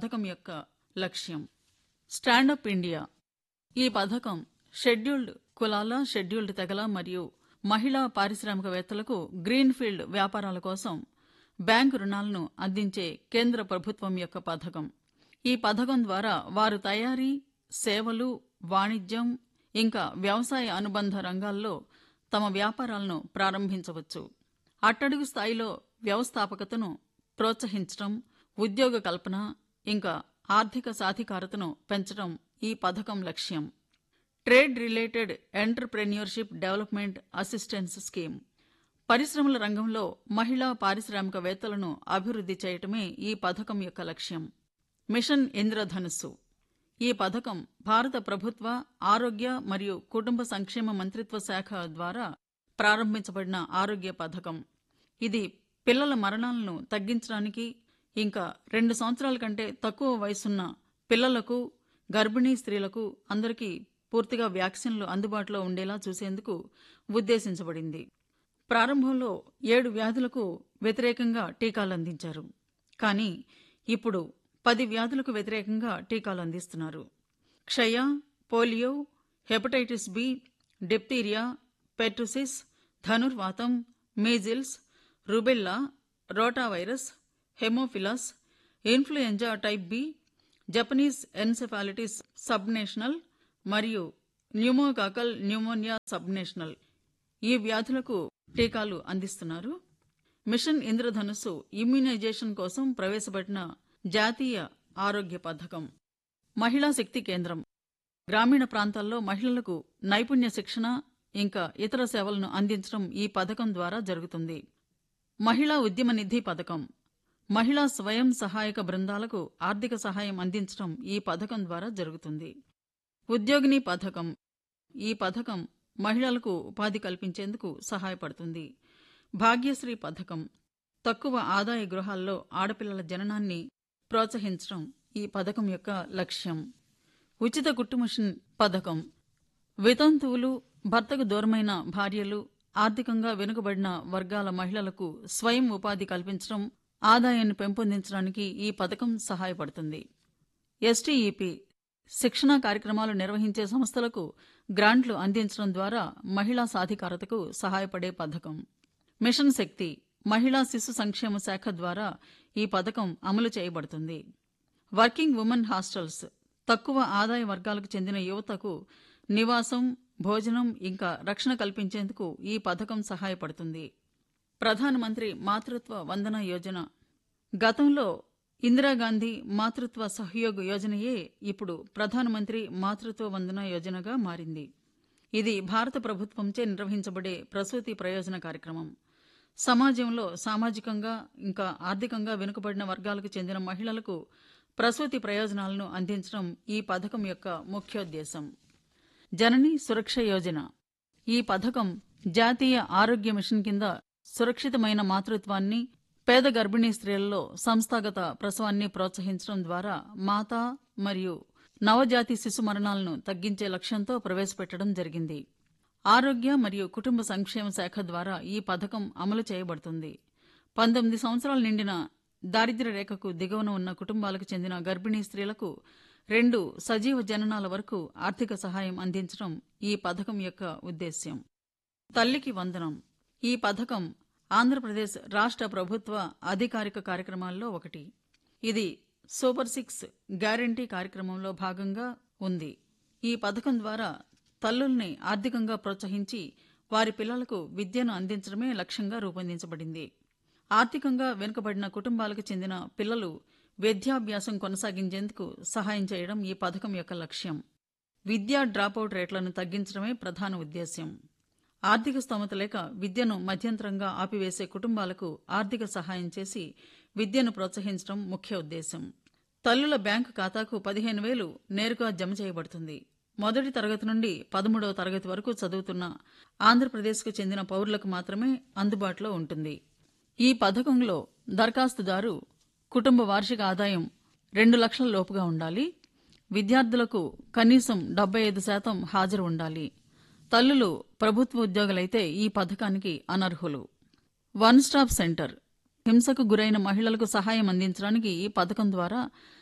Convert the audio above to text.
పథకం యొక్క లక్ష్యం స్టాండప్ ఇండియా ఈ పథకం షెడ్యూల్డ్ కులాల షెడ్యూల్డ్ తెగల మరియు మహిళా పారిశ్రామికవేత్తలకు గ్రీన్ఫీల్డ్ వ్యాపారాల కోసం బ్యాంకు రుణాలను అందించే కేంద్ర ప్రభుత్వం యొక్క పథకం ఈ పథకం ద్వారా వారు తయారీ సేవలు వాణిజ్యం ఇంకా వ్యవసాయ అనుబంధ రంగాల్లో తమ వ్యాపారాలను ప్రారంభించవచ్చు అట్టడుగు స్థాయిలో వ్యవస్థాపకతను ప్రోత్సహించడం ఉద్యోగ కల్పన ఇంకా ఆర్థిక సాధికారతను పెంచడం ఈ పథకం లక్ష్యం trade related entrepreneurship development assistance scheme పరిశ్రమల రంగంలో మహిళా పారిశ్రామికవేత్తలను అభివృద్ధి చేయటమే ఈ పథకం యొక్క లక్ష్యం మిషన్ ఇంద్రధనుస్సు ఈ పథకం భారత ప్రభుత్వ ఆరోగ్య మరియు కుటుంబ సంక్షేమ మంత్రిత్వ శాఖ ద్వారా ప్రారంభించబడిన ఆరోగ్య పథకం ఇది పిల్లల మరణాలను తగ్గించడానికి ఇంకా రెండు సంవత్సరాల కంటే తక్కువ వయసున్న పిల్లలకు గర్భిణీ స్త్రీలకు అందరికీ పూర్తిగా వ్యాక్సిన్లు అందుబాటులో ఉండేలా చూసేందుకు ఉద్దేశించబడింది ప్రారంభంలో ఏడు వ్యాధులకు వ్యతిరేకంగా టీకాలు అందించారు కానీ ఇప్పుడు పది వ్యాధులకు వ్యతిరేకంగా టీకాలు అందిస్తున్నారు క్షయ polio hepatitis B diphtheria pertussis ధనుర్వాతం measles rubella rotavirus haemophilus influenza type B Japanese encephalitis subnational మరియు న్యూమోకాకల్ న్యూమోనియా సబ్నేషనల్ ఈ వ్యాధులకు టీకాలు అందిస్తున్నారు మిషన్ ఇంద్రధనుస్సు ఇమ్యునైజేషన్ కోసం ప్రవేశపెట్టిన జాతీయ ఆరోగ్య పథకం మహిళా శక్తి కేంద్రం గ్రామీణ ప్రాంతాల్లో మహిళలకు నైపుణ్య శిక్షణ ఇంకా ఇతర సేవలను అందించడం ఈ పథకం ద్వారా జరుగుతుంది మహిళా ఉద్యమ నిధి పథకం మహిళా స్వయం సహాయక బృందాలకు ఆర్థిక సహాయం అందించడం ఈ పథకం ద్వారా జరుగుతుంది ఉద్యోగిని పథకం ఈ పథకం మహిళలకు ఉపాధి కల్పించేందుకు సహాయపడుతుంది భాగ్యశ్రీ పథకం తక్కువ ఆదాయ గృహాల్లో ఆడపిల్లల జననాన్ని ప్రోత్సహించడం ఈ పథకం యొక్క లక్ష్యం ఉచిత కుట్టుమిషన్ పథకం వితంతువులు భర్తకు దూరమైన భార్యలు ఆర్థికంగా వెనుకబడిన వర్గాల మహిళలకు స్వయం ఉపాధి కల్పించడం ఆదాయాన్ని పెంపొందించడానికి ఈ పథకం సహాయపడుతుంది ఎస్టీఈపీ శిక్షణా కార్యక్రమాలు నిర్వహించే సంస్థలకు గ్రాంట్లు అందించడం ద్వారా మహిళా సాధికారతకు సహాయపడే పథకం మిషన్ శక్తి మహిళా శిశు సంక్షేమ శాఖ ద్వారా ఈ పథకం అమలు చేయబడుతుంది వర్కింగ్ ఉమెన్ హాస్టల్స్ తక్కువ ఆదాయ వర్గాలకు చెందిన యువతకు నివాసం భోజనం ఇంకా రక్షణ కల్పించేందుకు ఈ పథకం సహాయపడుతుంది ప్రధానమంత్రి మాతృత్వ వందన యోజన గతంలో ఇందిరాగాంధీ మాతృత్వ సహయోగ్ యోజనయే ఇప్పుడు ప్రధానమంత్రి మాతృత్వ వందన యోజనగా మారింది ఇది భారత ప్రభుత్వంచే నిర్వహించబడే ప్రసూతి ప్రయోజన కార్యక్రమం సమాజంలో సామాజికంగా ఇంకా ఆర్థికంగా వెనుకబడిన వర్గాలకు చెందిన మహిళలకు ప్రసూతి ప్రయోజనాలను అందించడం ఈ పథకం యొక్క ముఖ్యోద్దేశం జనని సురక్ష యోజన ఈ పథకం జాతీయ ఆరోగ్య మిషన్ కింద సురక్షితమైన మాతృత్వాన్ని పేద గర్భిణీ స్త్రీలలో సంస్థాగత ప్రసవాన్ని ప్రోత్సహించడం ద్వారా మాత మరియు నవజాతి శిశు మరణాలను తగ్గించే లక్ష్యంతో ప్రవేశపెట్టడం జరిగింది ఆరోగ్య మరియు కుటుంబ సంక్షేమ శాఖ ద్వారా ఈ పథకం అమలు చేయబడుతుంది పంతొమ్మిది సంవత్సరాలు నిండిన దారిద్ర్య రేఖకు దిగువన ఉన్న కుటుంబాలకు చెందిన గర్భిణీ స్త్రీలకు రెండు సజీవ జననాల వరకు ఆర్థిక సహాయం అందించడం ఈ పథకం యొక్క ఉద్దేశ్యం తల్లికి వందనం ఈ పథకం ఆంధ్రప్రదేశ్ రాష్ట్ర ప్రభుత్వ అధికారిక కార్యక్రమాల్లో ఒకటి ఇది సూపర్ సిక్స్ గ్యారంటీ కార్యక్రమంలో భాగంగా ఉంది ఈ పథకం ద్వారా తల్లుల్ని ఆర్థికంగా ప్రోత్సహించి వారి పిల్లలకు విద్యను అందించడమే లక్ష్యంగా రూపొందించబడింది ఆర్థికంగా వెనుకబడిన కుటుంబాలకు చెందిన పిల్లలు విద్యాభ్యాసం కొనసాగించేందుకు సహాయం చేయడం ఈ పథకం యొక్క లక్ష్యం విద్యా డ్రాపౌట్ రేట్లను తగ్గించడమే ప్రధాన ఉద్దేశ్యం ఆర్థిక స్తోమత లేక విద్యను మధ్యంతరంగా ఆపివేసే కుటుంబాలకు ఆర్థిక సహాయం చేసి విద్యను ప్రోత్సహించడం ముఖ్య ఉద్దేశం తల్లుల బ్యాంకు ఖాతాకు పదిహేను వేలు నేరుగా జమ చేయబడుతుంది మొదటి తరగతి నుండి పదమూడవ తరగతి వరకు చదువుతున్న ఆంధ్రప్రదేశ్కు చెందిన పౌరులకు మాత్రమే అందుబాటులో ఉంటుంది ఈ పథకంలో దరఖాస్తుదారు కుటుంబ వార్షిక ఆదాయం రెండు లక్షల లోపుగా ఉండాలి విద్యార్థులకు కనీసం డెబ్బై ఐదు శాతం హాజరు ఉండాలి తల్లులు ప్రభుత్వ ఉద్యోగులైతే ఈ పథకానికి అనర్హులు వన్ స్టాప్ సెంటర్ హింసకు గురైన మహిళలకు సహాయం అందించడానికి ఈ పథకం ద్వారా